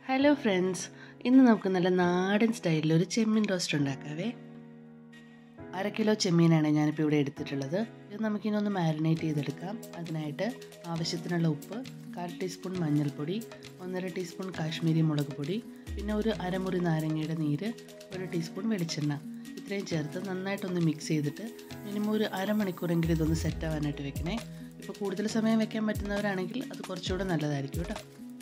hello friends ഇന്ന് നമുക്ക് നല്ല നാടൻ സ്റ്റൈലിൽ ഒരു ചെമ്മീൻ റോസ്റ്റ് ഉണ്ടാക്കാവേ അര കിലോ ചെമ്മീനാണ് ഞാനിപ്പോൾ ഇവിടെ എടുത്തിട്ടുള്ളത് ഇത് നമുക്കിനി ഒന്ന് മാരിനേറ്റ് ചെയ്തെടുക്കാം അതിനായിട്ട് ആവശ്യത്തിനുള്ള ഉപ്പ് കാൽ ടീസ്പൂൺ മഞ്ഞൾപ്പൊടി ഒന്നര ടീസ്പൂൺ കാശ്മീരി മുളക് പൊടി പിന്നെ ഒരു അരമുറി നാരങ്ങയുടെ നീര് ഒരു ടീസ്പൂൺ വെളിച്ചെണ്ണ ഇത്രയും ചേർത്ത് നന്നായിട്ടൊന്ന് മിക്സ് ചെയ്തിട്ട് മിനിമം ഒരു അരമണിക്കൂറെങ്കിലും ഇതൊന്ന് സെറ്റ് ആവാനായിട്ട് വെക്കണേ ഇപ്പോൾ കൂടുതൽ സമയം വെക്കാൻ പറ്റുന്നവരാണെങ്കിൽ അത് കുറച്ചുകൂടെ നല്ലതായിരിക്കും കേട്ടോ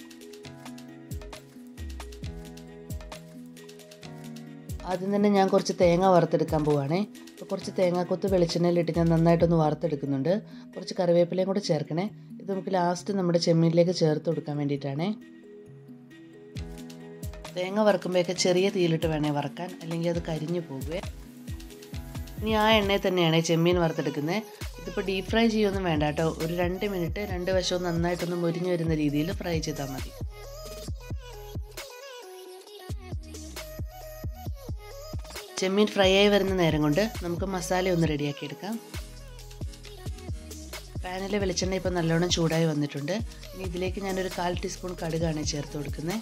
ആദ്യം തന്നെ ഞാൻ കുറച്ച് തേങ്ങ വറുത്തെടുക്കാൻ പോവുകയാണേ അപ്പോൾ കുറച്ച് തേങ്ങാക്കൊത്ത് വെളിച്ചെണ്ണയിലിട്ട് ഞാൻ നന്നായിട്ടൊന്ന് വറുത്തെടുക്കുന്നുണ്ട് കുറച്ച് കറിവേപ്പിലയും കൂടെ ചേർക്കണേ ഇത് നമുക്ക് ലാസ്റ്റ് നമ്മുടെ ചെമ്മീനിലേക്ക് ചേർത്ത് കൊടുക്കാൻ വേണ്ടിയിട്ടാണേ തേങ്ങ വറുക്കുമ്പോഴൊക്കെ ചെറിയ തീയിലിട്ട് വേണേ വറക്കാൻ അല്ലെങ്കിൽ അത് കരിഞ്ഞു പോകുവേ ഇനി ആ എണ്ണയിൽ തന്നെയാണ് ചെമ്മീൻ വറുത്തെടുക്കുന്നത് ഇതിപ്പോൾ ഡീപ് ഫ്രൈ ചെയ്യൊന്നും വേണ്ട കേട്ടോ ഒരു രണ്ട് മിനിറ്റ് രണ്ട് വശവും നന്നായിട്ടൊന്ന് മുരിഞ്ഞു വരുന്ന രീതിയിൽ ഫ്രൈ ചെയ്താൽ മതി ചെമ്മീൻ ഫ്രൈ ആയി വരുന്ന നേരം കൊണ്ട് നമുക്ക് മസാല ഒന്ന് റെഡിയാക്കി എടുക്കാം പാനിലെ വെളിച്ചെണ്ണ ഇപ്പോൾ നല്ലോണം ചൂടായി വന്നിട്ടുണ്ട് ഇനി ഇതിലേക്ക് ഞാനൊരു കാൽ ടീസ്പൂൺ കടുകാണ് ചേർത്ത് കൊടുക്കുന്നത്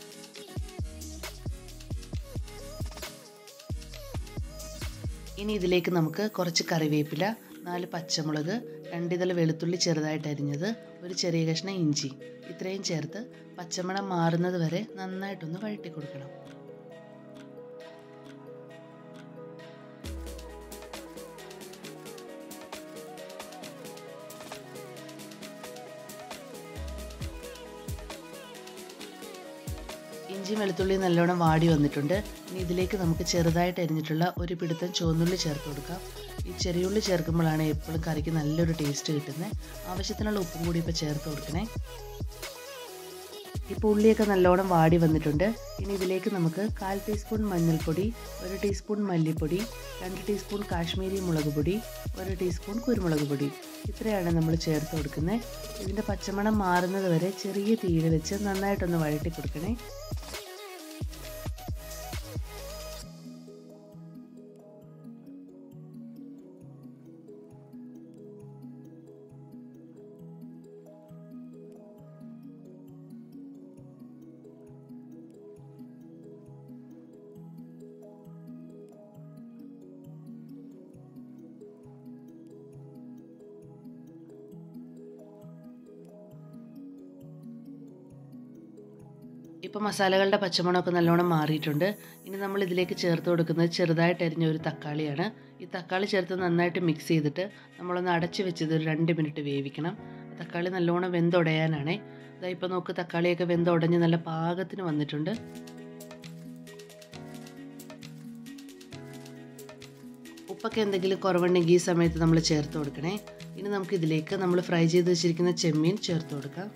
ഇനി ഇതിലേക്ക് നമുക്ക് കുറച്ച് കറിവേപ്പില നാല് പച്ചമുളക് രണ്ടിതൾ വെളുത്തുള്ളി ചെറുതായിട്ട് അരിഞ്ഞത് ഒരു ചെറിയ കഷ്ണം ഇഞ്ചി ഇത്രയും ചേർത്ത് പച്ചമണം മാറുന്നത് വരെ നന്നായിട്ടൊന്ന് വഴറ്റി കൊടുക്കണം ഇഞ്ചി വെളുത്തുള്ളി നല്ലോണം വാടി വന്നിട്ടുണ്ട് ഇനി ഇതിലേക്ക് നമുക്ക് ചെറുതായിട്ട് അരിഞ്ഞിട്ടുള്ള ഒരു പിടുത്തം ചുവന്നുള്ളി ചേർത്ത് കൊടുക്കാം ഈ ചെറിയുള്ളി ചേർക്കുമ്പോഴാണ് എപ്പോഴും കറിക്ക് നല്ലൊരു ടേസ്റ്റ് കിട്ടുന്നത് ആവശ്യത്തിനുള്ള ഉപ്പും കൂടി ഇപ്പോൾ ചേർത്ത് കൊടുക്കണേ ഇപ്പോൾ ഉള്ളിയൊക്കെ നല്ലോണം വാടി വന്നിട്ടുണ്ട് ഇനി ഇതിലേക്ക് നമുക്ക് കാൽ ടീസ്പൂൺ മഞ്ഞൾപ്പൊടി ഒരു ടീസ്പൂൺ മല്ലിപ്പൊടി രണ്ട് ടീസ്പൂൺ കാശ്മീരി മുളക് പൊടി ഒരു ടീസ്പൂൺ കുരുമുളക് പൊടി ഇത്രയാണ് നമ്മൾ ചേർത്ത് കൊടുക്കുന്നത് ഇതിൻ്റെ പച്ചമണം മാറുന്നത് വരെ ചെറിയ തീയിൽ വെച്ച് നന്നായിട്ടൊന്ന് വഴറ്റി കൊടുക്കണേ ഇപ്പോൾ മസാലകളുടെ പച്ചമണമൊക്കെ നല്ലോണം മാറിയിട്ടുണ്ട് ഇനി നമ്മൾ ഇതിലേക്ക് ചേർത്ത് കൊടുക്കുന്നത് ചെറുതായിട്ട് അരിഞ്ഞ ഒരു തക്കാളിയാണ് ഈ തക്കാളി ചേർത്ത് നന്നായിട്ട് മിക്സ് ചെയ്തിട്ട് നമ്മളൊന്ന് അടച്ച് വെച്ചത് ഒരു രണ്ട് മിനിറ്റ് വേവിക്കണം തക്കാളി നല്ലോണം വെന്തുടയാനാണേ അതാ ഇപ്പോൾ നോക്ക് തക്കാളിയൊക്കെ വെന്തുടഞ്ഞ് നല്ല പാകത്തിന് വന്നിട്ടുണ്ട് ഉപ്പൊക്കെ എന്തെങ്കിലും കുറവുണ്ടെങ്കിൽ ഈ സമയത്ത് നമ്മൾ ചേർത്ത് കൊടുക്കണേ ഇനി നമുക്ക് ഇതിലേക്ക് നമ്മൾ ഫ്രൈ ചെയ്ത് വെച്ചിരിക്കുന്ന ചെമ്മീൻ ചേർത്ത് കൊടുക്കാം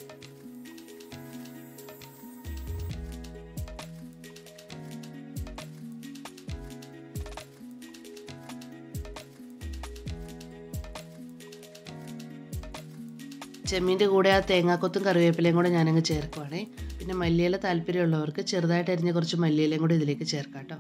ചെമ്മീൻ്റെ കൂടെ ആ തേങ്ങാക്കൊത്തും കറിവേപ്പിലയും കൂടെ ഞാനങ്ങ് ചേർക്കുവാണേ പിന്നെ മല്ലിയില താല്പര്യമുള്ളവർക്ക് ചെറുതായിട്ട് അരിഞ്ഞ കുറച്ച് മല്ലിയിലയും കൂടെ ഇതിലേക്ക് ചേർക്കാം കേട്ടോ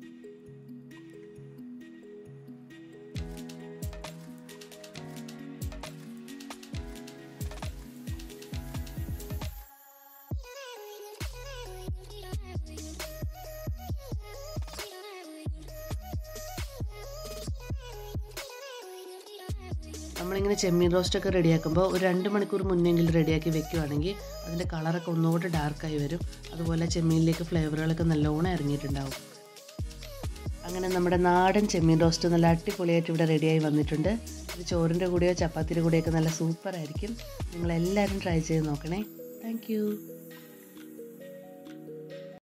നമ്മളിങ്ങനെ ചെമ്മീൻ റോസ്റ്റൊക്കെ റെഡിയാക്കുമ്പോൾ ഒരു രണ്ട് മണിക്കൂർ മുന്നെങ്കിലും റെഡിയാക്കി വെക്കുവാണെങ്കിൽ അതിൻ്റെ കളറൊക്കെ ഒന്നുകൂടെ ഡാർക്കായി വരും അതുപോലെ ചെമ്മീനിലേക്ക് ഫ്ലേവറുകളൊക്കെ നല്ലോണം ഇറങ്ങിയിട്ടുണ്ടാവും അങ്ങനെ നമ്മുടെ നാടൻ ചെമ്മീൻ റോസ്റ്റ് നല്ല അടിപൊളിയായിട്ട് ഇവിടെ റെഡിയായി വന്നിട്ടുണ്ട് ഇത് ചോറിൻ്റെ കൂടെയോ ചപ്പാത്തിയുടെ കൂടെയൊക്കെ നല്ല സൂപ്പറായിരിക്കും നിങ്ങളെല്ലാവരും ട്രൈ ചെയ്ത് നോക്കണേ താങ്ക്